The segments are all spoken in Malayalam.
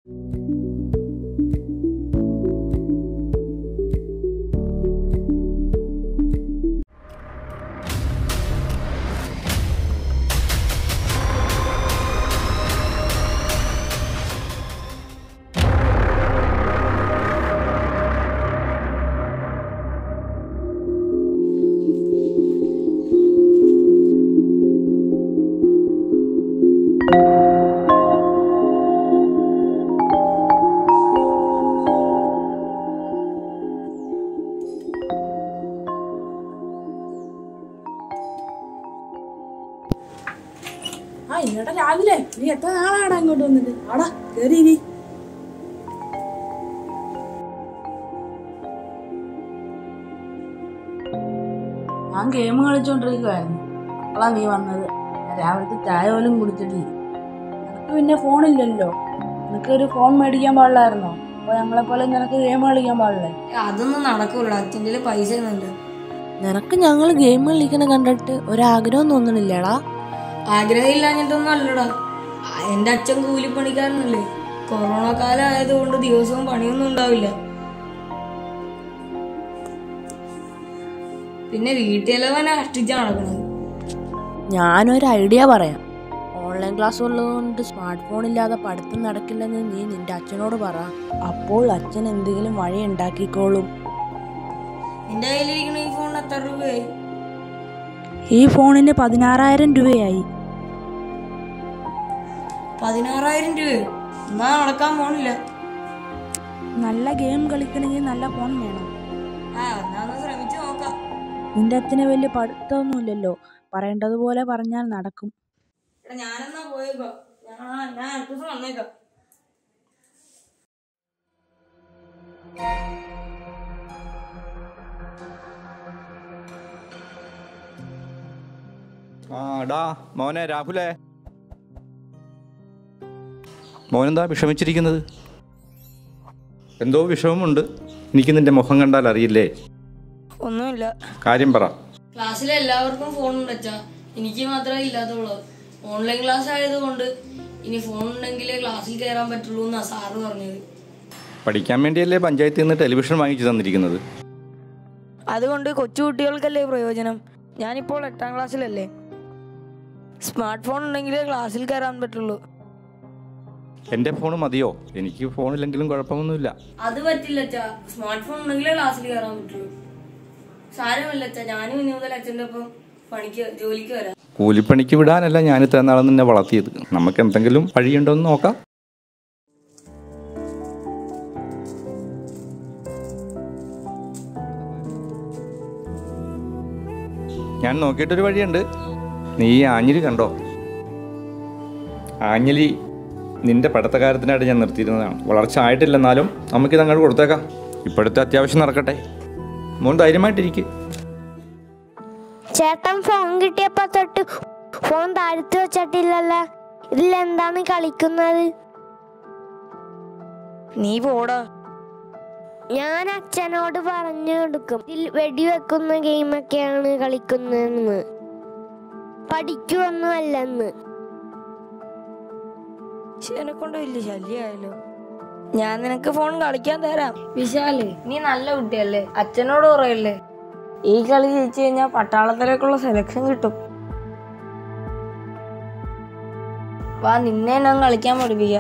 ആ ഇന്നടെ രാവിലെ നീ എത്ര നാളാടാ ഇങ്ങോട്ട് വന്നിട്ട് ആടാ കേറി ഇരി. ഞാൻ ഗെയിം കളിച്ചോണ്ടിരിക്കുവായിരുന്നു അപ്പോഴാ നീ വന്നത് ഞാൻ രാവിലത്തെ ചായ പോലും കുടിച്ചിട്ടില്ല നിനക്ക് പിന്നെ ഫോണില്ലല്ലോ നിനക്ക് ഒരു ഫോൺ മേടിക്കാൻ പാടില്ലായിരുന്നോ അപ്പൊ ഞങ്ങളെ പോലെ നിനക്ക് ഗെയിം കളിക്കാൻ പാടില്ലേ അതൊന്നും നടക്കൂല അച്ഛൻ്റെ പൈസ ഒന്നുമില്ല നിനക്ക് ഞങ്ങൾ ഗെയിം കളിക്കണ കണ്ടിട്ട് ഒരാഗ്രഹം തോന്നണില്ലേടാ ആഗ്രഹം ഇല്ലാഞ്ഞിട്ടൊന്നും അല്ലടാ ആ, എന്റെ അച്ഛൻ കൂലിപ്പണിക്കാരനല്ലേ കൊറോണ കാലം ആയതുകൊണ്ട് ദിവസവും പണിയൊന്നും ഉണ്ടാവില്ല പിന്നെ വീട്ടിലവനെ കഷ്ടിച്ചാ നടക്കണത് ഞാനൊരു ഐഡിയ പറയാം ഓൺലൈൻ ക്ലാസ് ഉള്ളതുകൊണ്ട് സ്മാർട്ട് ഫോൺ ഇല്ലാതെ പഠിത്തം നടക്കില്ലെന്ന് നീ നിന്റെ അച്ഛനോട് പറ അപ്പോൾ അച്ഛൻ എന്തെങ്കിലും വഴി ഉണ്ടാക്കിക്കോളും നിന്റെ കയ്യിലിരിക്കണ ഈ ഫോണിന് എത്ര രൂപയായി ഈ ഫോണിന് പതിനാറായിരം രൂപയായി പതിനാറായിരം രൂപയോ എന്നാ നടക്കാൻ പോണില്ല നല്ല ഗെയിം കളിക്കണമെങ്കിൽ നല്ല ഫോൺ വേണം ആ എന്നാ ഒന്ന് ശ്രമിച്ചു നോക്കാം നിന്റെ അച്ഛന് വലിയ പഠിത്തമൊന്നുമില്ലല്ലോ പറയേണ്ടതുപോലെ പറഞ്ഞാൽ നടക്കും എടാ ഞാനെന്നാ പോയേക്കാം ഞാൻ ഞാൻ അടുത്ത ദിവസം വന്നേക്കാം ആ ഡാ മോനെ രാഹുലേ മോനെന്താ വിഷമിച്ചിരിക്കുന്നത് എന്തോ വിഷമമുണ്ട് എനിക്ക് നിന്റെ മുഖം കണ്ടാൽ അറിയില്ലേ ഒന്നുമില്ല കാര്യം പറ ക്ലാസ്സിലെ എല്ലാവർക്കും ഫോൺ ഉണ്ട് അച്ഛാ എനിക്ക് മാത്രമേ ഇല്ലാത്തുള്ളൂ ഓൺലൈൻ ക്ലാസ് ആയതുകൊണ്ട് ഇനി ഫോൺ ഉണ്ടെങ്കിലേ ക്ലാസ്സിൽ കയറാൻ പറ്റുള്ളൂ എന്നാ സാറ് പറഞ്ഞത് പഠിക്കാൻ വേണ്ടിയല്ലേ പഞ്ചായത്തിൽ നിന്ന് ടെലിവിഷൻ വാങ്ങിച്ചു തന്നിരിക്കുന്നത് അതുകൊണ്ട് കൊച്ചു കുട്ടികൾക്കല്ലേ പ്രയോജനം ഞാനിപ്പോൾ എട്ടാം ക്ലാസ്സിലല്ലേ സ്മാർട്ട് ഫോൺ ഉണ്ടെങ്കിലേ ക്ലാസ്സിൽ കയറാൻ പറ്റുള്ളൂ എൻ്റെ ഫോൺ മതിയോ എനിക്ക് ഫോണില്ലെങ്കിലും കുഴപ്പമൊന്നുമില്ല അത് പറ്റില്ല അച്ഛാ സ്മാർട്ട് ഫോൺ ഉണ്ടെങ്കിലേ ക്ലാസ്സിൽ കയറാൻ പറ്റുള്ളൂ സാരമില്ല അച്ഛാ ഞാനും ഇനി മുതൽ അച്ഛൻ്റെ ഒപ്പം പണിക്ക് ജോലിക്ക് വരാം കൂലിപ്പണിക്ക് വിടാനല്ല ഞാൻ ഇത്ര നാളെ നിന്നെ വളർത്തിയത് നമുക്ക് എന്തെങ്കിലും വഴിയുണ്ടോ എന്ന് നോക്കാം ഞാൻ നോക്കിയിട്ടൊരു വഴിയുണ്ട് നീ ഈ ആഞ്ഞിലി കണ്ടോ ആഞ്ഞിലി നിന്റെ പഠിത്തകാര്യത്തിനായിട്ട് ഞാൻ നിർത്തിയിരുന്നതാണ് വളർച്ച ആയിട്ടില്ലെന്നാലും നമുക്കിത് അങ്ങോട്ട് കൊടുത്തേക്കാം ഇപ്പോഴത്തെ അത്യാവശ്യം നടക്കട്ടെ മോൻ ധൈര്യമായിട്ടിരിക്കും ചേട്ടൻ ഫോൺ കിട്ടിയപ്പോ തൊട്ട് ഫോൺ താഴ്ത്തി വെച്ചിട്ടില്ലല്ലോ ഇതിലെന്താണ് കളിക്കുന്നത് നീ പോടാ ഞാൻ അച്ഛനോട് പറഞ്ഞു കൊടുക്കും ഇതിൽ വെടിവെക്കുന്ന ഗെയിമൊക്കെയാണ് കളിക്കുന്നതെന്ന് പഠിക്കുവൊന്നുമല്ലെന്ന് എന്നെ കൊണ്ട് വലിയ ശല്യമായല്ലോ ഞാൻ നിനക്ക് ഫോൺ കളിക്കാൻ തരാം വിശാലേ നീ നല്ല കുട്ടിയല്ലേ അച്ഛനോട് പറയല്ലേ ഈ കളി ജയിച്ചു കഴിഞ്ഞാൽ പട്ടാളത്തിലേക്കുള്ള സെലക്ഷൻ കിട്ടും വാ നിന്നെ ഞാൻ കളിക്കാൻ പഠിപ്പിക്കാം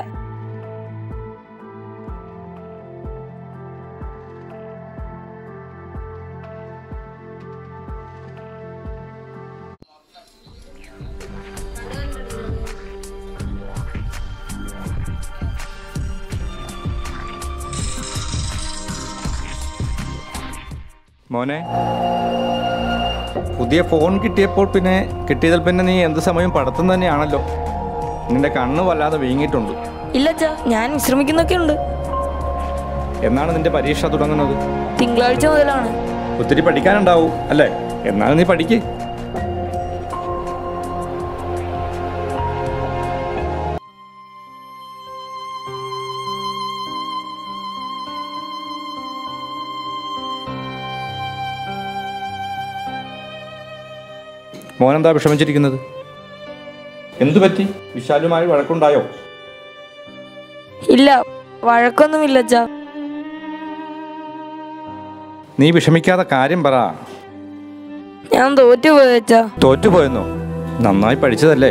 മോനെ പുതിയ ഫോൺ കിട്ടിയപ്പോൾ പിന്നെ കിട്ടിയതിൽ പിന്നെ നീ എന്ത് സമയം പഠിത്തം തന്നെയാണല്ലോ നിന്റെ കണ്ണ് വല്ലാതെ വീങ്ങിയിട്ടുണ്ട് ഇല്ല അച്ഛാ ഞാൻ വിശ്രമിക്കുന്നൊക്കെ ഉണ്ട് എന്നാണ് നിന്റെ പരീക്ഷ തുടങ്ങുന്നത് തിങ്കളാഴ്ച മുതലാണ് ഒത്തിരി പഠിക്കാനുണ്ടാവും അല്ലേ എന്നാലും നീ പഠിക്ക് മോനെന്താ വിഷമിച്ചിരിക്കുന്നത് എന്തു പറ്റി വിശാലുമായി വഴക്കുണ്ടായോ ഇല്ല വഴക്കൊന്നുമില്ല അച്ഛാ നീ വിഷമിക്കാതെ കാര്യം പറ ഞാൻ തോറ്റുപോയി അച്ഛാ തോറ്റുപോയെന്നോ നന്നായി പഠിച്ചതല്ലേ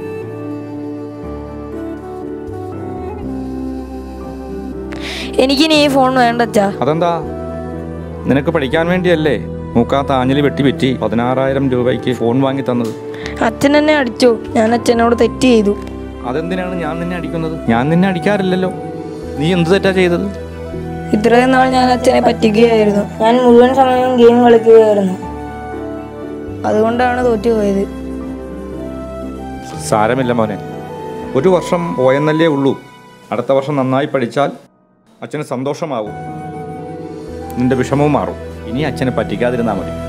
എനിക്കിനി ഈ ഫോൺ വേണ്ട അച്ഛാ അതെന്താ നിനക്ക് പഠിക്കാൻ വേണ്ടിയല്ലേ മൂക്കാത്ത ആഞ്ഞലി വെട്ടി വെറ്റി പതിനാറായിരം രൂപയ്ക്ക് ഫോൺ വാങ്ങി തന്നത് അച്ഛൻ എന്നെ അടിച്ചു ഞാൻ അച്ഛനോട് തെറ്റ് ചെയ്തു അതെന്തിനാണ് ഞാൻ നിന്നെ അടിക്കുന്നത് ഞാൻ നിന്നെ അടിക്കാറില്ലല്ലോ നീ എന്ത് തെറ്റാ ചെയ്തത് ഇത്രയും നാൾ ഞാൻ അച്ഛനെ പറ്റിക്കുകയായിരുന്നു ഞാൻ മുഴുവൻ സമയവും ഗെയിം കളിക്കുകയായിരുന്നു അതുകൊണ്ടാണ് തോറ്റുപോയത് സാരമില്ല മോനെ ഒരു വർഷം പോയെന്നല്ലേ ഉള്ളൂ അടുത്ത വർഷം നന്നായി പഠിച്ചാൽ അച്ഛന് സന്തോഷമാവും നിന്റെ വിഷമവും മാറും ഇനി അച്ഛനെ പറ്റിക്കാതിരുന്നാൽ മതി